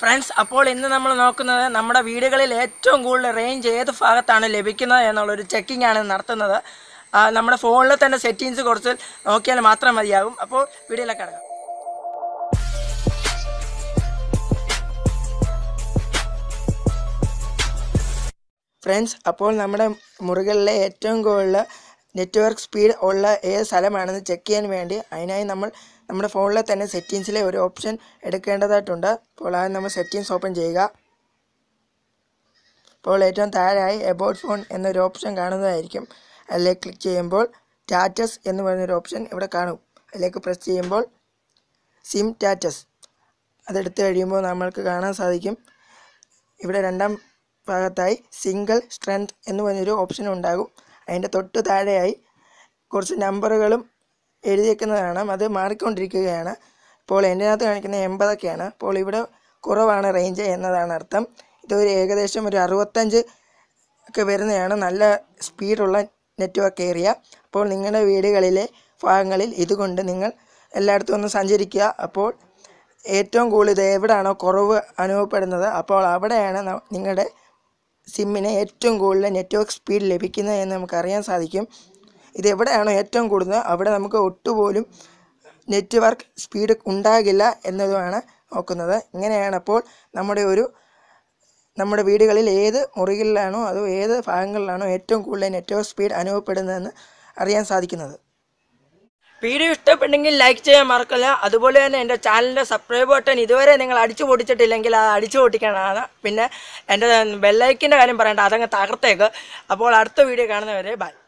friends അപ്പോൾ ഇന്ന് നമ്മൾ നോക്കുന്നത് നമ്മുടെ വീടുകളിൽ ഏറ്റവും കൂടുതൽ റേഞ്ച് ഏത് ഭാഗത്താണ് ലഭിക്കുന്നത് എന്നുള്ളൊരു ചെക്കിംഗ് ആണ് നടത്തുന്നത് ആ, നമ്മുടെ ഫോണിൽ തന്നെ സെറ്റിങ്സ് കുറച്ച് നോക്കിയാൽ മാത്രം മതിയാകും അപ്പോൾ വീഡിയോയിലേക്ക് കിടക്കാം ഫ്രണ്ട്സ് അപ്പോൾ നമ്മുടെ മുറികളിലെ ഏറ്റവും കൂടുതൽ നെറ്റ്വർക്ക് സ്പീഡ് ഉള്ള ഏത് സ്ഥലമാണെന്ന് ചെക്ക് ചെയ്യാൻ വേണ്ടി അതിനായി നമ്മൾ നമ്മുടെ ഫോണിലെ തന്നെ സെറ്റിങ്സിലെ ഒരു ഓപ്ഷൻ എടുക്കേണ്ടതായിട്ടുണ്ട് അപ്പോൾ ആദ്യം നമ്മൾ സെറ്റിങ്സ് ഓപ്പൺ ചെയ്യുക അപ്പോൾ ഏറ്റവും താഴെയായി എബൌട്ട് ഫോൺ എന്നൊരു ഓപ്ഷൻ കാണുന്നതായിരിക്കും അതിലേക്ക് ക്ലിക്ക് ചെയ്യുമ്പോൾ ടാറ്റസ് എന്ന് പറയുന്നൊരു ഓപ്ഷൻ ഇവിടെ കാണും അതിലേക്ക് പ്രസ് ചെയ്യുമ്പോൾ സിം ടാറ്റസ് അതെടുത്ത് കഴിയുമ്പോൾ നമ്മൾക്ക് കാണാൻ സാധിക്കും ഇവിടെ രണ്ടാം ഭാഗത്തായി സിംഗിൾ സ്ട്രെങ്ത് എന്ന് പറഞ്ഞൊരു ഓപ്ഷൻ ഉണ്ടാകും അതിൻ്റെ തൊട്ട് താഴെയായി കുറച്ച് നമ്പറുകളും എഴുതിയേക്കുന്നത് കാണാം അത് മാറിക്കൊണ്ടിരിക്കുകയാണ് ഇപ്പോൾ എൻ്റെ അകത്ത് കാണിക്കുന്ന എൺപതൊക്കെയാണ് അപ്പോൾ ഇവിടെ കുറവാണ് റേഞ്ച് എന്നതാണ് അർത്ഥം ഇതൊരു ഏകദേശം ഒരു അറുപത്തഞ്ച് ഒക്കെ വരുന്നതാണ് നല്ല സ്പീഡുള്ള നെറ്റ്വർക്ക് ഏരിയ അപ്പോൾ നിങ്ങളുടെ വീടുകളിലെ ഭാഗങ്ങളിൽ ഇതുകൊണ്ട് നിങ്ങൾ എല്ലായിടത്തും ഒന്ന് സഞ്ചരിക്കുക അപ്പോൾ ഏറ്റവും കൂടുതൽ ഇത് എവിടെയാണോ കുറവ് അനുഭവപ്പെടുന്നത് അപ്പോൾ അവിടെയാണ് ന- നിങ്ങളുടെ സിമ്മിന് ഏറ്റവും കൂടുതൽ നെറ്റ്വർക്ക് സ്പീഡ് ലഭിക്കുന്നത് എന്ന് നമുക്ക് അറിയാൻ സാധിക്കും ഇത് എവിടെയാണോ ഏറ്റവും കൂടുതൽ അവിടെ നമുക്ക് ഒട്ടുപോലും നെറ്റ്വർക്ക് സ്പീഡ് ഉണ്ടാകില്ല എന്നതുമാണ് നോക്കുന്നത് ഇങ്ങനെയാണ് അപ്പോൾ നമ്മുടെ ഒരു നമ്മുടെ വീടുകളിൽ ഏത് മുറികളിലാണോ അതോ ഏത് ഭാഗങ്ങളിലാണോ ഏറ്റവും കൂടുതൽ നെറ്റ്വർക്ക് സ്പീഡ് അനുഭവപ്പെടുന്നതെന്ന് അറിയാൻ സാധിക്കുന്നത് വീഡിയോ ഇഷ്ടപ്പെട്ടെങ്കിൽ ലൈക്ക് ചെയ്യാൻ മറക്കില്ല അതുപോലെ തന്നെ എൻ്റെ ചാനലിൻ്റെ സബ്സ്ക്രൈബ് ബട്ടൺ ഇതുവരെ നിങ്ങൾ അടിച്ചു പൊട്ടിച്ചിട്ടില്ലെങ്കിൽ അത് അടിച്ചു പൊട്ടിക്കാനാണ് പിന്നെ എൻ്റെ ബെല്ലൈക്കിൻ്റെ കാര്യം പറയണ്ട അതങ്ങ് തകർത്തേക്ക് അപ്പോൾ അടുത്ത വീഡിയോ കാണുന്നവരെ ബൈ